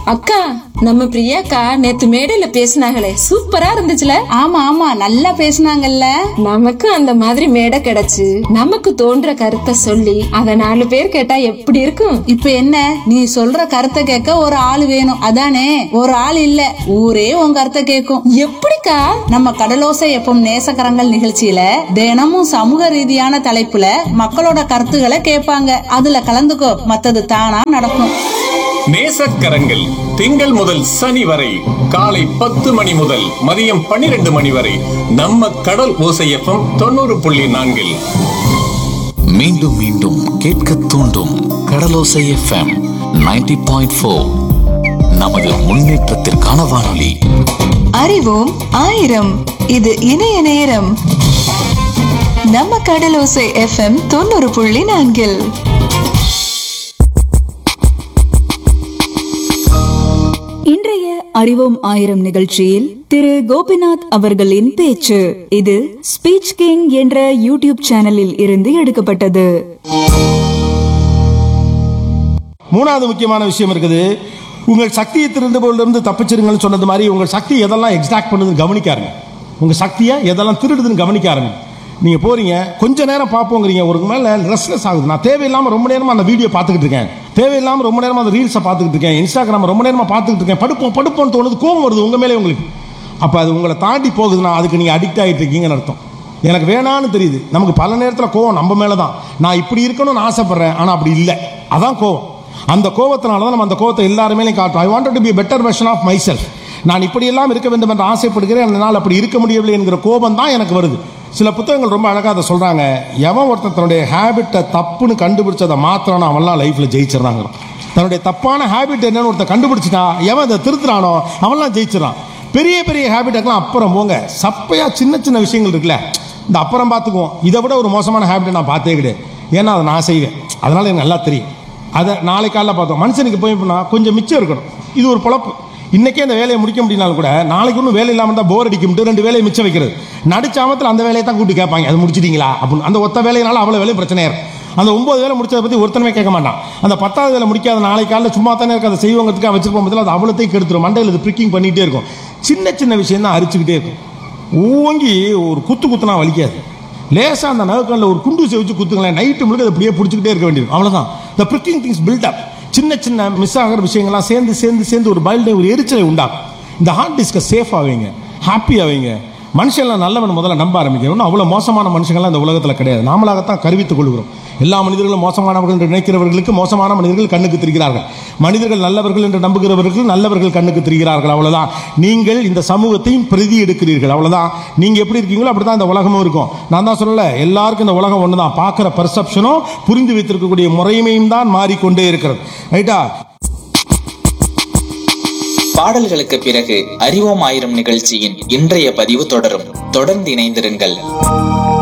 அக்கா நம்ம பிரியாக்கா நேத்து மேடையில பேசினாங்களே சூப்பரா இருந்துச்சுல ஆமா ஆமா நல்லா பேசுனாங்கல்ல நமக்கு அந்த மாதிரி மேடை கிடைச்சு நமக்கு தோன்ற கருத்தை சொல்லி அத நாலு பேர் கேட்டா எப்படி இருக்கும் இப்ப என்ன நீ சொல்ற கருத்தை கேட்க ஒரு ஆள் வேணும் அதானே ஒரு ஆள் இல்ல ஊரே உன் கருத்தை கேட்கும் எப்படிக்கா நம்ம கடலோசை எப்பம் நேசக்கரங்கள் நிகழ்ச்சியில தினமும் சமூக ரீதியான தலைப்புல மக்களோட கருத்துக்களை கேட்பாங்க அதுல கலந்துக்கோ மத்தது தானா நடக்கும் நேசக்கரங்கள் திங்கள் முதல் சனி வரை காலை பத்து மணி முதல் மதியம் பன்னிரண்டு மணி வரை நம்ம கடல் ஓசையப்பம் தொண்ணூறு புள்ளி நான்கில் மீண்டும் மீண்டும் கேட்க தூண்டும் கடலோசை எஃப்எம் 90.4 பாயிண்ட் ஃபோர் நமது முன்னேற்றத்திற்கான வானொலி அறிவோம் ஆயிரம் இது இணைய நேரம் நம்ம கடலோசை எஃப்எம் தொண்ணூறு புள்ளி நான்கில் இன்றைய அறிவோம் ஆயிரம் நிகழ்ச்சியில் திரு கோபிநாத் அவர்களின் பேச்சு இது ஸ்பீச் கிங் என்ற யூடியூப் சேனலில் இருந்து எடுக்கப்பட்டது மூணாவது முக்கியமான விஷயம் இருக்குது உங்கள் சக்தியை திறந்த போலிருந்து தப்பிச்சிருங்கன்னு சொன்னது மாதிரி உங்கள் சக்தி எதெல்லாம் எக்ஸாக்ட் பண்ணுதுன்னு கவனிக்காருங்க உங்கள் சக்தியை எதெல்லாம் திருடுதுன்னு கவனிக்க ஆரம்பிங்க நீங்கள் போறீங்க கொஞ்ச நேரம் பார்ப்போங்கிறீங்க ஒரு மேலே ரெஸ்ட்லெஸ் ஆகுது நான் தேவையில்லாமல் ரொம்ப நேரமாக அந்த வீடியோ பார்த்துக்கிட்டு இருக்கேன் தேவையில்லாமல் ரொம்ப நேரமாக அந்த ரீல்ஸை பார்த்துக்கிட்டு இருக்கேன் இன்ஸ்டாகிராம் ரொம்ப நேரமாக பார்த்துக்கிட்டு இருக்கேன் படுப்போம் படுப்போம்னு தோணுது கோவம் வருது உங்கள் மேலே உங்களுக்கு அப்போ அது உங்களை தாண்டி போகுதுன்னா அதுக்கு நீங்கள் அடிக்ட் ஆகிட்டு இருக்கீங்கன்னு அர்த்தம் எனக்கு வேணான்னு தெரியுது நமக்கு பல நேரத்தில் கோவம் நம்ம மேலே தான் நான் இப்படி இருக்கணும்னு ஆசைப்படுறேன் ஆனால் அப்படி இல்லை அதான் கோவம் அந்த கோவத்தினால தான் நம்ம அந்த கோவத்தை எல்லாருமே காட்டுறோம் I wanted to be better version of myself நான் இப்படி எல்லாம் இருக்க வேண்டும் என்று ஆசைப்படுகிறேன் என்னால் அப்படி இருக்க முடியவில்லை என்கிற கோபம் தான் எனக்கு வருது சில புத்தகங்கள் ரொம்ப அழகாக அதை சொல்கிறாங்க எவன் ஒருத்தன் தன்னுடைய ஹேபிட்டை தப்புன்னு கண்டுபிடிச்சதை மாத்திரானோ அவன்லாம் லைஃப்பில் ஜெயிச்சிடறாங்க தன்னுடைய தப்பான ஹேபிட் என்னன்னு ஒருத்தன் கண்டுபிடிச்சிட்டான் எவன் அதை திருத்துறானோ அவன்லாம் ஜெயிச்சிடறான் பெரிய பெரிய ஹேபிட்டுக்கெல்லாம் அப்புறம் போங்க சப்பையா சின்ன சின்ன விஷயங்கள் இருக்குல்ல இந்த அப்புறம் பார்த்துக்குவோம் இதை விட ஒரு மோசமான ஹேபிட்டை நான் பார்த்தே கிடையாது ஏன்னா அதை நான் செய்வேன் அதனால எனக்கு நல்லா தெரியும் அதை நாளை காலைல பார்த்தோம் மனுஷனுக்கு போய் இப்ப நான் கொஞ்சம் மிச்சம் இருக்கணும் இது ஒரு பொழப்பு இன்னைக்கே அந்த வேலையை முடிக்க முடியினாலும் கூட நாளைக்கு ஒன்றும் வேலை இல்லாமல் தான் போர் அடிக்கும்ட்டு ரெண்டு வேலையை மிச்சம் வைக்கிறது நடிச்சாமத்தில் அந்த வேலையை தான் கூட்டி கேட்பாங்க அது முடிச்சிட்டீங்களா அப்படின்னு அந்த ஒத்த வேலையினால அவ்வளோ வேலை பிரச்சனையா இருக்கும் அந்த ஒன்பது வேலை முடிச்சதை பற்றி ஒருத்தனமே கேட்க மாட்டான் அந்த பத்தாவது வேலை முடிக்காத நாளை காலைல சும்மா தானே இருக்க அதை செய்வங்கிறதுக்காக வச்சிருப்போம் பதில் அது அவ்வளோத்தையும் கெடுத்துரும் மண்டையில் இது ப்ரிக்கிங் பண்ணிகிட்டே இருக்கும் சின்ன சின்ன விஷயம் தான் அரிச்சுக்கிட்டே இருக்கும் ஓங்கி ஒரு குத்து குத்துனா வலிக்காது லேசா அந்த நகக்கல்ல ஒரு குண்டு வச்சு குத்துங்களேன் நைட்டு முழுக்க அதை அப்படியே பிடிச்சிக்கிட்டே இருக்க வேண்டியது அவ்வளவுதான் the pricking things build up சின்ன சின்ன மிஸ் ஆகிற விஷயங்கள்லாம் சேர்ந்து சேர்ந்து சேர்ந்து ஒரு பயில்டை ஒரு எரிச்சலை உண்டாகும் இந்த ஹார்ட் டிஸ்கை சேஃப் ஆவீங்க ஹாப்பி ஆவீங்க மனுஷன்லாம் நல்லவன் முதல்ல நம்ப ஆரம்பிக்கணும் அவ்வளோ மோசமான மனுஷங்கள்லாம் இந்த உலகத்தில் கிடையாது நாமளாகத்தான் கருவித்துக் கொள்கிறோம் எல்லா மனிதர்களும் மோசமானவர்கள் என்று நினைக்கிறவர்களுக்கு மோசமான மனிதர்கள் கண்ணுக்கு தெரிகிறார்கள் மனிதர்கள் நல்லவர்கள் என்று நம்புகிறவர்கள் நல்லவர்கள் கண்ணுக்கு தெரிகிறார்கள் அவ்வளவுதான் நீங்கள் இந்த சமூகத்தையும் பிரதி எடுக்கிறீர்கள் அவ்வளவுதான் நீங்க எப்படி இருக்கீங்களோ அப்படிதான் இந்த உலகமும் இருக்கும் நான் தான் சொல்லல எல்லாருக்கும் இந்த உலகம் ஒன்று தான் பார்க்குற பர்செப்ஷனும் புரிந்து வைத்திருக்கக்கூடிய முறைமையும் தான் மாறிக்கொண்டே இருக்கிறது ரைட்டா பாடல்களுக்கு பிறகு அறிவோம் ஆயிரம் நிகழ்ச்சியின் இன்றைய பதிவு தொடரும் தொடர்ந்து இணைந்திருங்கள்